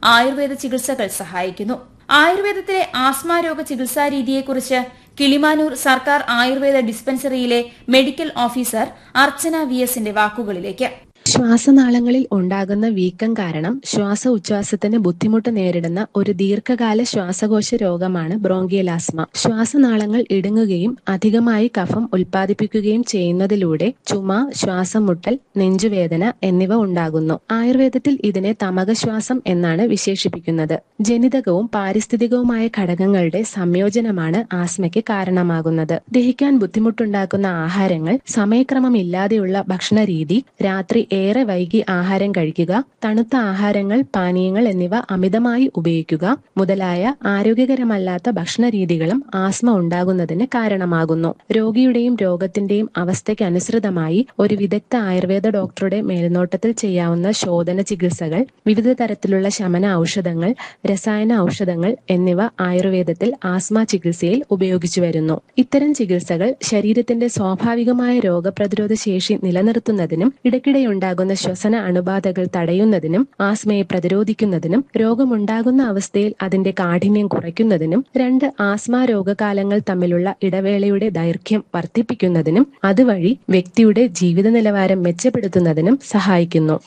ആയുർവേദ ചികിത്സകൾ സഹായിക്കുന്നു ആയുർവേദത്തിലെ ആസ്മ രോഗ ചികിത്സാ രീതിയെക്കുറിച്ച് കിളിമാനൂർ സർക്കാർ ആയുർവേദ ഡിസ്പെൻസറിയിലെ മെഡിക്കൽ ഓഫീസർ അർച്ചന വി എസിന്റെ വാക്കുകളിലേക്ക് ശ്വാസനാളങ്ങളിൽ ഉണ്ടാകുന്ന വീക്കം കാരണം ശ്വാസ ഉച്ഛ്വാസത്തിന് ബുദ്ധിമുട്ട് നേരിടുന്ന ഒരു ദീർഘകാല ശ്വാസകോശ രോഗമാണ് ബ്രോങ്കിയൽ ആസ്മ ശ്വാസനാളങ്ങൾ ഇടുങ്ങുകയും അധികമായി കഫം ഉൽപ്പാദിപ്പിക്കുകയും ചെയ്യുന്നതിലൂടെ ചുമ ശ്വാസം മുട്ടൽ നെഞ്ചുവേദന എന്നിവ ഉണ്ടാകുന്നു ആയുർവേദത്തിൽ ഇതിനെ തമകശ്വാസം എന്നാണ് വിശേഷിപ്പിക്കുന്നത് ജനിതകവും പാരിസ്ഥിതികവുമായ ഘടകങ്ങളുടെ സംയോജനമാണ് ആസ്മയ്ക്ക് കാരണമാകുന്നത് ദഹിക്കാൻ ബുദ്ധിമുട്ടുണ്ടാക്കുന്ന ആഹാരങ്ങൾ സമയക്രമമില്ലാതെയുള്ള ഭക്ഷണരീതി രാത്രി ഏറെ വൈകി ആഹാരം കഴിക്കുക തണുത്ത ആഹാരങ്ങൾ പാനീയങ്ങൾ എന്നിവ അമിതമായി ഉപയോഗിക്കുക മുതലായ ആരോഗ്യകരമല്ലാത്ത ഭക്ഷണരീതികളും ആസ്മ ഉണ്ടാകുന്നതിന് കാരണമാകുന്നു രോഗിയുടെയും രോഗത്തിന്റെയും അവസ്ഥയ്ക്ക് അനുസൃതമായി ഒരു വിദഗ്ധ ആയുർവേദ ഡോക്ടറുടെ മേൽനോട്ടത്തിൽ ചെയ്യാവുന്ന ശോധന ചികിത്സകൾ വിവിധ തരത്തിലുള്ള ശമന ഔഷധങ്ങൾ രസായന ഔഷധങ്ങൾ എന്നിവ ആയുർവേദത്തിൽ ആസ്മ ചികിത്സയിൽ ഉപയോഗിച്ചു വരുന്നു ഇത്തരം ചികിത്സകൾ ശരീരത്തിന്റെ സ്വാഭാവികമായ രോഗപ്രതിരോധ ശേഷി നിലനിർത്തുന്നതിനും ഇടയ്ക്കിടെയുണ്ടാകുന്ന ശ്വസന അണുബാധകൾ തടയുന്നതിനും ആസ്മയെ പ്രതിരോധിക്കുന്നതിനും രോഗമുണ്ടാകുന്ന അവസ്ഥയിൽ അതിന്റെ കാഠിന്യം കുറയ്ക്കുന്നതിനും രണ്ട് ആസ്മ രോഗകാലങ്ങൾ തമ്മിലുള്ള ഇടവേളയുടെ ദൈർഘ്യം വർദ്ധിപ്പിക്കുന്നതിനും അതുവഴി വ്യക്തിയുടെ ജീവിത നിലവാരം മെച്ചപ്പെടുത്തുന്നതിനും സഹായിക്കുന്നു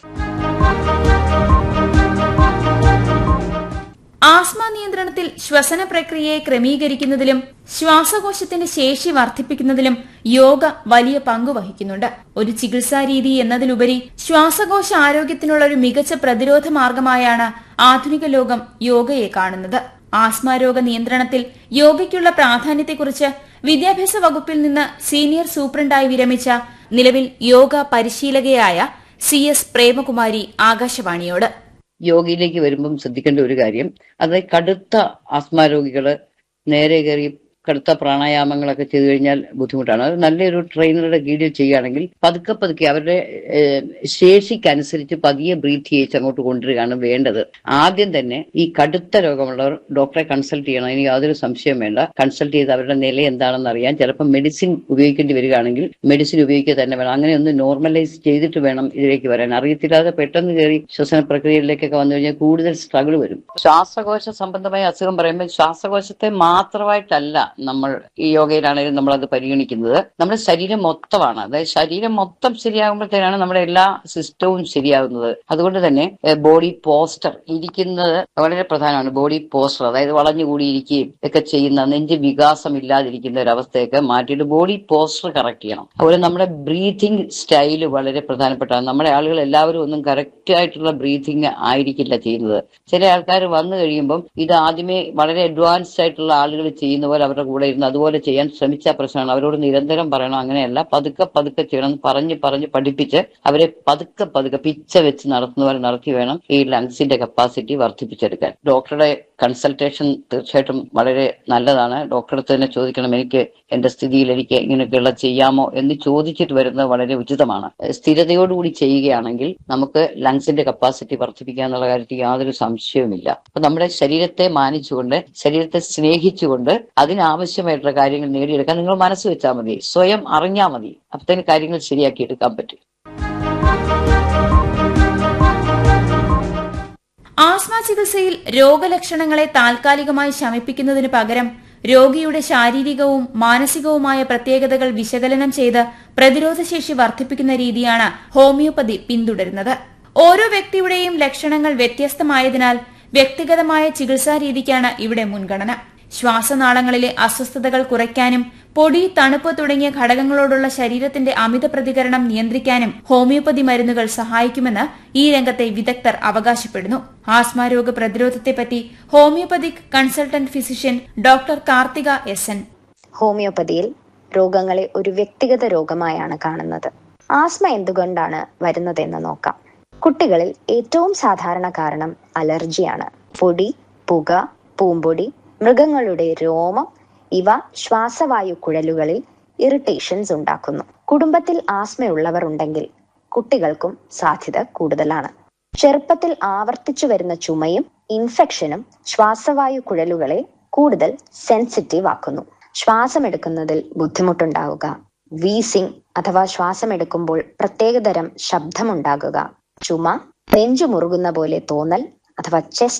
ആസ്മ നിയന്ത്രണത്തിൽ ശ്വസന പ്രക്രിയയെ ക്രമീകരിക്കുന്നതിലും ശ്വാസകോശത്തിന്റെ ശേഷി വർദ്ധിപ്പിക്കുന്നതിലും യോഗ വലിയ പങ്ക് വഹിക്കുന്നുണ്ട് ഒരു ചികിത്സാ രീതി എന്നതിലുപരി ശ്വാസകോശ ആരോഗ്യത്തിനുള്ള ഒരു മികച്ച പ്രതിരോധ മാർഗമായാണ് ആധുനിക ലോകം യോഗയെ കാണുന്നത് ആസ്മ രോഗ നിയന്ത്രണത്തിൽ യോഗയ്ക്കുള്ള പ്രാധാന്യത്തെക്കുറിച്ച് വിദ്യാഭ്യാസ വകുപ്പിൽ നിന്ന് സീനിയർ സൂപ്രണ്ടായി വിരമിച്ച നിലവിൽ യോഗ പരിശീലകയായ സി എസ് പ്രേമകുമാരി ആകാശവാണിയോട് യോഗയിലേക്ക് വരുമ്പം ശ്രദ്ധിക്കേണ്ട ഒരു കാര്യം അതായത് കടുത്ത ആസ്മ രോഗികള് നേരെ കയറി കടുത്ത പ്രാണായാമങ്ങളൊക്കെ ചെയ്തു കഴിഞ്ഞാൽ ബുദ്ധിമുട്ടാണ് അത് നല്ലൊരു ട്രെയിനറുടെ കീഴിൽ ചെയ്യുകയാണെങ്കിൽ പതുക്കെ പതുക്കെ അവരുടെ ഏഹ്, ശേഷിക്കനുസരിച്ച് പതിയെ ബ്രീത്ത് ചെയ്യിച്ച് അങ്ങോട്ട് കൊണ്ടുവരികയാണ് വേണ്ടത് ആദ്യം തന്നെ ഈ കടുത്ത രോഗമുള്ളവർ ഡോക്ടറെ കൺസൾട്ട് ചെയ്യണം ഇനി യാതൊരു സംശയം വേണ്ട കൺസൾട്ട് ചെയ്ത് അവരുടെ നില എന്താണെന്ന് അറിയാൻ ചിലപ്പോൾ മെഡിസിൻ ഉപയോഗിക്കേണ്ടി വരികയാണെങ്കിൽ മെഡിസിൻ ഉപയോഗിക്കുക തന്നെ വേണം അങ്ങനെ ഒന്ന് നോർമലൈസ് ചെയ്തിട്ട് വേണം ഇതിലേക്ക് വരാൻ അറിയത്തില്ലാതെ പെട്ടെന്ന് കയറി ശ്വസന പ്രക്രിയയിലേക്കൊക്കെ വന്നു കഴിഞ്ഞാൽ കൂടുതൽ സ്ട്രഗിൾ വരും ശ്വാസകോശ സംബന്ധമായ അസുഖം പറയുമ്പോൾ ശ്വാസകോശത്തെ മാത്രമായിട്ടല്ല നമ്മൾ ഈ യോഗയിലാണെങ്കിലും നമ്മൾ അത് പരിഗണിക്കുന്നത് നമ്മുടെ ശരീരം മൊത്തമാണ് അതായത് ശരീരം മൊത്തം ശരിയാകുമ്പോഴത്തേനാണ് നമ്മുടെ എല്ലാ സിസ്റ്റവും ശരിയാകുന്നത് അതുകൊണ്ട് തന്നെ ബോഡി പോസ്റ്റർ ഇരിക്കുന്നത് വളരെ പ്രധാനമാണ് ബോഡി പോസ്റ്റർ അതായത് വളഞ്ഞുകൂടി ഇരിക്കുകയും ഒക്കെ ചെയ്യുന്ന നെഞ്ച് വികാസം ഇല്ലാതിരിക്കുന്ന ഒരു അവസ്ഥയൊക്കെ മാറ്റിയിട്ട് ബോഡി പോസ്റ്റർ കറക്റ്റ് ചെയ്യണം അതുപോലെ നമ്മുടെ ബ്രീതിങ് സ്റ്റൈല് വളരെ പ്രധാനപ്പെട്ടതാണ് നമ്മുടെ ആളുകൾ എല്ലാവരും ഒന്നും കറക്റ്റ് ആയിട്ടുള്ള ബ്രീതിങ് ആയിരിക്കില്ല ചെയ്യുന്നത് ചില ആൾക്കാർ വന്നു കഴിയുമ്പം ഇത് ആദ്യമേ വളരെ അഡ്വാൻസ്ഡ് ആയിട്ടുള്ള ആളുകൾ ചെയ്യുന്ന പോലെ അവരുടെ കൂടെ ഇരുന്ന് അതുപോലെ ചെയ്യാൻ ശ്രമിച്ച പ്രശ്നമാണ് അവരോട് നിരന്തരം പറയണം അങ്ങനെയല്ല പതുക്കെ പതുക്കെ ചെയ്യണം എന്ന് പറഞ്ഞ് പറഞ്ഞ് പഠിപ്പിച്ച് അവരെ പതുക്കെ പതുക്കെ പിച്ച വെച്ച് നടത്തുന്ന പോലെ നടത്തി വേണം ഈ ലങ്സിന്റെ കപ്പാസിറ്റി വർദ്ധിപ്പിച്ചെടുക്കാൻ ഡോക്ടറുടെ കൺസൾട്ടേഷൻ തീർച്ചയായിട്ടും വളരെ നല്ലതാണ് ഡോക്ടറെ തന്നെ ചോദിക്കണം എനിക്ക് എന്റെ സ്ഥിതിയിൽ എനിക്ക് ഇങ്ങനെയൊക്കെയുള്ള ചെയ്യാമോ എന്ന് ചോദിച്ചിട്ട് വരുന്നത് വളരെ ഉചിതമാണ് സ്ഥിരതയോടുകൂടി ചെയ്യുകയാണെങ്കിൽ നമുക്ക് ലങ്സിന്റെ കപ്പാസിറ്റി വർദ്ധിപ്പിക്കുക എന്നുള്ള കാര്യത്തിൽ യാതൊരു സംശയവുമില്ല അപ്പൊ നമ്മുടെ ശരീരത്തെ മാനിച്ചുകൊണ്ട് ശരീരത്തെ സ്നേഹിച്ചുകൊണ്ട് അതിനാവശ്യമായിട്ടുള്ള കാര്യങ്ങൾ നേടിയെടുക്കാൻ നിങ്ങൾ മനസ്സ് വെച്ചാൽ മതി സ്വയം അറിഞ്ഞാൽ മതി അപ്പത്തേന് കാര്യങ്ങൾ ശരിയാക്കി എടുക്കാൻ പറ്റും ആസ്മ ചികിത്സയിൽ രോഗലക്ഷണങ്ങളെ താൽക്കാലികമായി ശമിപ്പിക്കുന്നതിന് പകരം രോഗിയുടെ ശാരീരികവും മാനസികവുമായ പ്രത്യേകതകൾ വിശകലനം ചെയ്ത് പ്രതിരോധശേഷി വർദ്ധിപ്പിക്കുന്ന രീതിയാണ് ഹോമിയോപ്പതി പിന്തുടരുന്നത് ഓരോ വ്യക്തിയുടെയും ലക്ഷണങ്ങൾ വ്യത്യസ്തമായതിനാൽ വ്യക്തിഗതമായ ചികിത്സാ രീതിക്കാണ് ഇവിടെ മുൻഗണന ശ്വാസനാളങ്ങളിലെ അസ്വസ്ഥതകൾ കുറയ്ക്കാനും പൊടി തണുപ്പ് തുടങ്ങിയ ഘടകങ്ങളോടുള്ള ശരീരത്തിന്റെ അമിത പ്രതികരണം നിയന്ത്രിക്കാനും ഹോമിയോപ്പതി മരുന്നുകൾ സഹായിക്കുമെന്ന് ഈ രംഗത്തെ വിദഗ്ധർ അവകാശപ്പെടുന്നു ആസ്മ രോഗ പ്രതിരോധത്തെപ്പറ്റി homoeopathic consultant physician doctor Karthika S N ഹോമിയോപ്പതിയിൽ രോഗങ്ങളെ ഒരു വ്യക്തിഗത രോഗമായാണ് കാണുന്നത് ആസ്മ എന്തുകൊണ്ടാണ് വരുന്നതെന്ന് നോക്കാം കുട്ടികളിൽ ഏറ്റവും സാധാരണ കാരണം അലർജിയാണ് പൊടി പുക പൂമ്പൊടി മൃഗങ്ങളുടെ രോമം ഇവ ശ്വാസവായു കുഴലുകളിൽ ഇറിറ്റേഷൻസ് ഉണ്ടാക്കുന്നു കുടുംബത്തിൽ ആസ്മയുള്ളവർ ഉണ്ടെങ്കിൽ കുട്ടികൾക്കും സാധ്യത കൂടുതലാണ് ചെറുപ്പത്തിൽ ആവർത്തിച്ചു വരുന്ന ചുമയും ഇൻഫെക്ഷനും ശ്വാസവായു കുഴലുകളെ കൂടുതൽ സെൻസിറ്റീവ് ആക്കുന്നു ശ്വാസമെടുക്കുന്നതിൽ ബുദ്ധിമുട്ടുണ്ടാവുക വീസിംഗ് അഥവാ ശ്വാസമെടുക്കുമ്പോൾ പ്രത്യേകതരം ശബ്ദമുണ്ടാകുക ചുമ നെഞ്ചു മുറുകുന്ന പോലെ തോന്നൽ അഥവാ ചെസ്റ്റ്